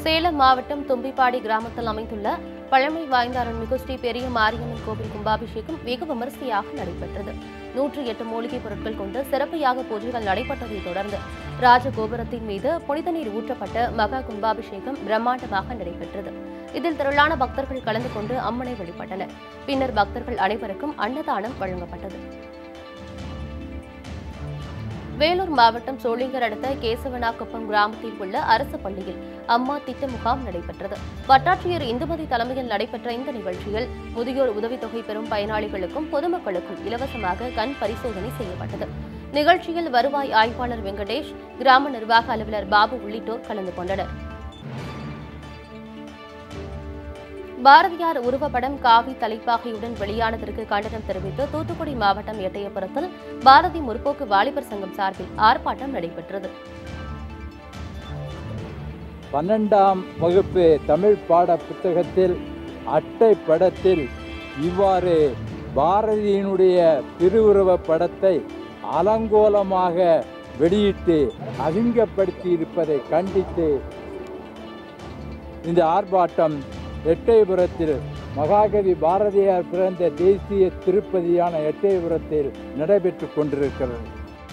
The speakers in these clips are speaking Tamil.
சேலம் மாவட்டம் தும்பிப்பாடி கிராமத்தில் அமைந்துள்ள பழமை வாய்ந்த அருள்மிகு ஸ்ரீ பெரிய மாரியம்மன் கோவில் கும்பாபிஷேகம் வெகு விமரிசையாக நடைபெற்றது நூற்றி எட்டு மூலிகைப் பொருட்கள் கொண்டு சிறப்பு யாக பூஜைகள் நடைபெற்றதைத் தொடர்ந்து ராஜகோபுரத்தின் மீது புனித நீர் ஊற்றப்பட்ட மகா கும்பாபிஷேகம் பிரம்மாண்டமாக நடைபெற்றது இதில் திரளான பக்தர்கள் கலந்து கொண்டு அம்மனை வழிபட்டனர் பின்னர் பக்தர்கள் அனைவருக்கும் அன்னதானம் வழங்கப்பட்டது வேலூர் மாவட்டம் சோளிங்கர் அடுத்த கேசவனாக்குப்பம் கிராமத்தில் உள்ள அரசு பள்ளியில் அம்மா திட்ட முகாம் நடைபெற்றது வட்டாட்சியர் இந்துமதி தலைமையில் நடைபெற்ற இந்த நிகழ்ச்சியில் முதியோர் உதவித்தொகை பெறும் பயனாளிகளுக்கும் பொதுமக்களுக்கும் இலவசமாக கண் பரிசோதனை செய்யப்பட்டது நிகழ்ச்சியில் வருவாய் ஆய்வாளர் வெங்கடேஷ் கிராம நிர்வாக அலுவலர் பாபு உள்ளிட்டோர் கலந்து கொண்டனர் பாரதியார் உருவப்படம் காவி தலைப்பாகையுடன் வெளியானதற்கு கண்டனம் தெரிவித்து தூத்துக்குடி மாவட்டம் எட்டயபுரத்தில் பாரதி முற்போக்கு வாலிபர் சங்கம் சார்பில் ஆர்ப்பாட்டம் நடைபெற்றது பன்னெண்டாம் வகுப்பு தமிழ் பாட புத்தகத்தில் அட்டை படத்தில் இவ்வாறு பாரதியினுடைய திருவுருவப் படத்தை அலங்கோலமாக வெளியிட்டு அசிங்கப்படுத்தி இருப்பதை கண்டித்து இந்த ஆர்ப்பாட்டம் எட்டயபுரத்தில் மகாகவி பாரதியார் பிறந்த தேசிய திருப்பதியான எட்டயபுரத்தில் நடைபெற்று கொண்டிருக்கிறது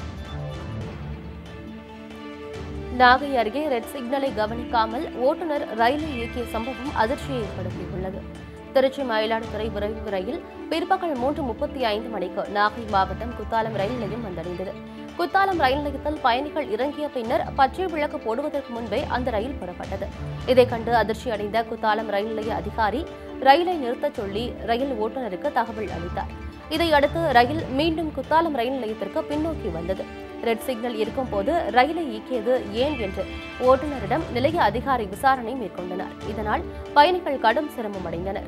நாகை அருகே ரெட் சிக்னலை கவனிக்காமல் ஓட்டுநர் ரயிலை இயக்கிய சம்பவம் அதிர்ச்சியை ஏற்படுத்தியுள்ளது திருச்சி மயிலாடுதுறை விரைவு ரயில் பிற்பகல் மூன்று முப்பத்தி ஐந்து மணிக்கு நாகை மாவட்டம் குத்தாலம் ரயில் நிலையம் வந்தடைந்தது குத்தாலம் ரயில் நிலையத்தில் பயணிகள் இறங்கிய பின்னர் பச்சை விளக்கு போடுவதற்கு முன்பே அந்த ரயில் புறப்பட்டது இதைக் கண்டு அதிர்ச்சி அடைந்த குத்தாலம் ரயில் நிலைய அதிகாரி ரயிலை நிறுத்தச் சொல்லி ரயில் ஓட்டுநருக்கு தகவல் அளித்தார் இதையடுத்து ரயில் மீண்டும் குத்தாலம் ரயில் நிலையத்திற்கு பின்னோக்கி வந்தது ரெட் சிக்னல் இருக்கும் போது ரயிலை இயக்கியது ஏன் என்று ஓட்டுநரிடம் நிலைய அதிகாரி விசாரணை மேற்கொண்டனர் இதனால் பயணிகள் கடும் சிரமம் அடைந்தனர்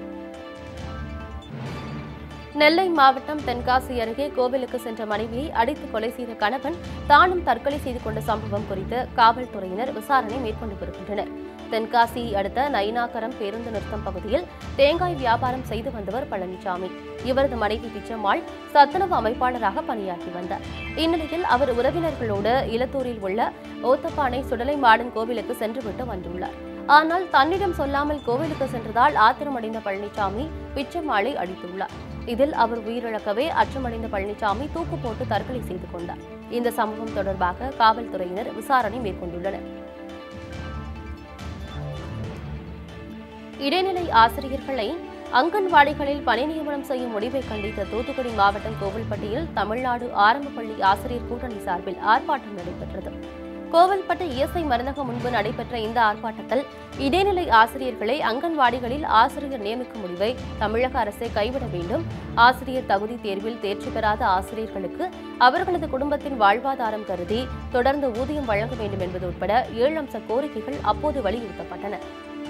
நெல்லை மாவட்டம் தென்காசி அருகே கோவிலுக்கு சென்ற மனைவியை அடித்து கொலை செய்த கணவன் தானும் தற்கொலை செய்து கொண்ட சம்பவம் குறித்து காவல்துறையினர் விசாரணை மேற்கொண்டு வருகின்றனர் தென்காசி அடுத்த நயினாக்கரம் பேருந்து நிறுத்தம் பகுதியில் தேங்காய் வியாபாரம் செய்து வந்தவர் பழனிசாமி இவரது மனைவி பிச்சம்மாள் சத்துணவு அமைப்பாளராக பணியாற்றி வந்தார் இந்நிலையில் அவர் உறவினர்களோடு இலத்தூரில் உள்ள ஓத்தப்பானை சுடலை மாடன் கோவிலுக்கு சென்றுவிட்டு வந்துள்ளார் ஆனால் தன்னிடம் சொல்லாமல் கோவிலுக்கு சென்றதால் ஆத்திரமடைந்த பழனிசாமி பிச்சம்மாளை அடித்துள்ளார் இதில் அவர் உயிரிழக்கவே அச்சமடைந்த பழனிசாமி தூக்கு போட்டு தற்கொலை செய்து கொண்டார் இந்த சம்பவம் தொடர்பாக காவல்துறையினர் விசாரணை மேற்கொண்டுள்ளனர் இடைநிலை ஆசிரியர்களை அங்கன்வாடிகளில் பணி நியமனம் செய்யும் முடிவை கண்டித்த தூத்துக்குடி மாவட்டம் கோவில்பட்டியில் தமிழ்நாடு ஆரம்ப பள்ளி ஆசிரியர் கூட்டணி சார்பில் ஆர்ப்பாட்டம் நடைபெற்றது கோவில்பட்டு இஎஸ்ஐ மருந்தகம் முன்பு நடைபெற்ற இந்த ஆர்ப்பாட்டத்தில் இடைநிலை ஆசிரியர்களை அங்கன்வாடிகளில் ஆசிரியர் நியமிக்கும் முடிவை தமிழக அரசே கைவிட வேண்டும் ஆசிரியர் தகுதி தேர்வில் தேர்ச்சி பெறாத ஆசிரியர்களுக்கு அவர்களது குடும்பத்தின் வாழ்வாதாரம் கருதி தொடர்ந்து ஊதியம் வழங்க வேண்டும் என்பது உட்பட ஏழு அம்ச கோரிக்கைகள் அப்போது வலியுறுத்தப்பட்டன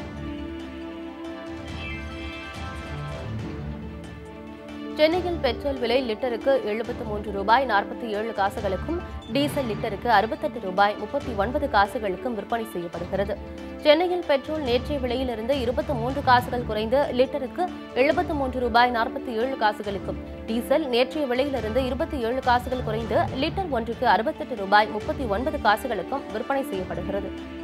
சென்னையில் பெட்ரோல் விலை லிட்டருக்கு எழுபத்து மூன்று ரூபாய் நாற்பத்தி ஏழு காசுகளுக்கும் டீசல் லிட்டருக்கு அறுபத்தெட்டு ரூபாய் முப்பத்தி ஒன்பது காசுகளுக்கும் விற்பனை செய்யப்படுகிறது சென்னையில் பெட்ரோல் நேற்றைய விலையிலிருந்து இருபத்தி மூன்று காசுகள் குறைந்து லிட்டருக்கு எழுபத்து மூன்று ரூபாய் நாற்பத்தி ஏழு காசுகளுக்கும் டீசல் நேற்றைய விலையிலிருந்து இருபத்தி ஏழு காசுகள் குறைந்து லிட்டர் ஒன்றுக்கு அறுபத்தெட்டு ரூபாய் முப்பத்தி ஒன்பது காசுகளுக்கும் விற்பனை செய்யப்படுகிறது